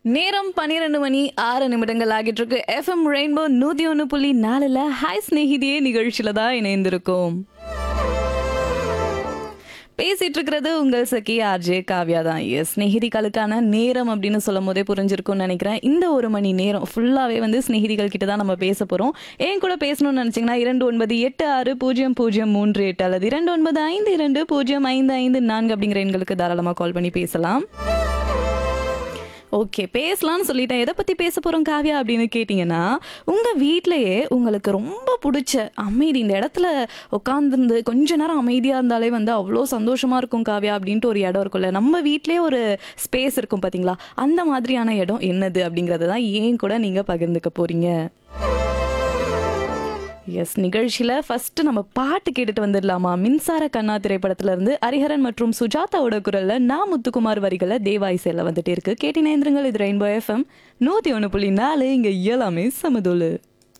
நேரம் பன்னிரெண்டு மணி ஆறு நிமிடங்கள் ஆகிட்டு இருக்கு எஃப்எம் ரெயின்போ நூத்தி ஒன்று புள்ளி நாலுல ஹாய் ஸ்நேகிதியே நிகழ்ச்சியில தான் இணைந்திருக்கோம் பேசிட்டு இருக்கிறது உங்கள் சகி ஆர்ஜே காவ்யா தான் எஸ் ஸ்நேகிதிகளுக்கான நேரம் அப்படின்னு சொல்லும் போதே புரிஞ்சிருக்கும்னு நினைக்கிறேன் இந்த ஒரு மணி நேரம் ஃபுல்லாகவே வந்து ஸ்நேகிதிகள் கிட்ட தான் நம்ம பேச போகிறோம் ஏன் கூட பேசணும்னு நினச்சிங்கன்னா இரண்டு ஒன்பது எட்டு ஆறு பூஜ்ஜியம் பூஜ்ஜியம் மூன்று எட்டு அல்லது இரண்டு ஒன்பது ஐந்து இரண்டு பூஜ்ஜியம் ஐந்து ஐந்து நான்கு அப்படிங்கிற எண்களுக்கு தாராளமாக கால் பண்ணி பேசலாம் ஓகே பேசலாம்னு சொல்லிட்டேன் எதை பற்றி பேச போகிறோம் காவ்யா அப்படின்னு கேட்டிங்கன்னா உங்கள் வீட்டிலையே உங்களுக்கு ரொம்ப பிடிச்ச அமைதி இந்த இடத்துல உட்காந்துருந்து கொஞ்ச நேரம் அமைதியாக இருந்தாலே வந்து அவ்வளோ சந்தோஷமாக இருக்கும் காவ்யா அப்படின்ட்டு ஒரு இடம் இருக்கும்ல நம்ம வீட்டிலே ஒரு ஸ்பேஸ் இருக்கும் பார்த்தீங்களா அந்த மாதிரியான இடம் என்னது அப்படிங்கிறத தான் ஏன் கூட நீங்கள் பகிர்ந்துக்க போகிறீங்க எஸ் நிகழ்ச்சியில் ஃபர்ஸ்ட் நம்ம பாட்டு கேட்டுட்டு வந்துடலாமா மின்சார கண்ணா திரைப்படத்துல இருந்து ஹரிஹரன் மற்றும் சுஜாதாவோட குரல்ல நான் முத்துக்குமார் வரிகளை தேவாய்சையில் வந்துட்டு இருக்கு கேட்டினேந்திரங்கள் இது ரெயின்போ எஃப்எம் நூற்றி ஒன்று புள்ளி நாலு இங்கே எல்லாமே சமதோலு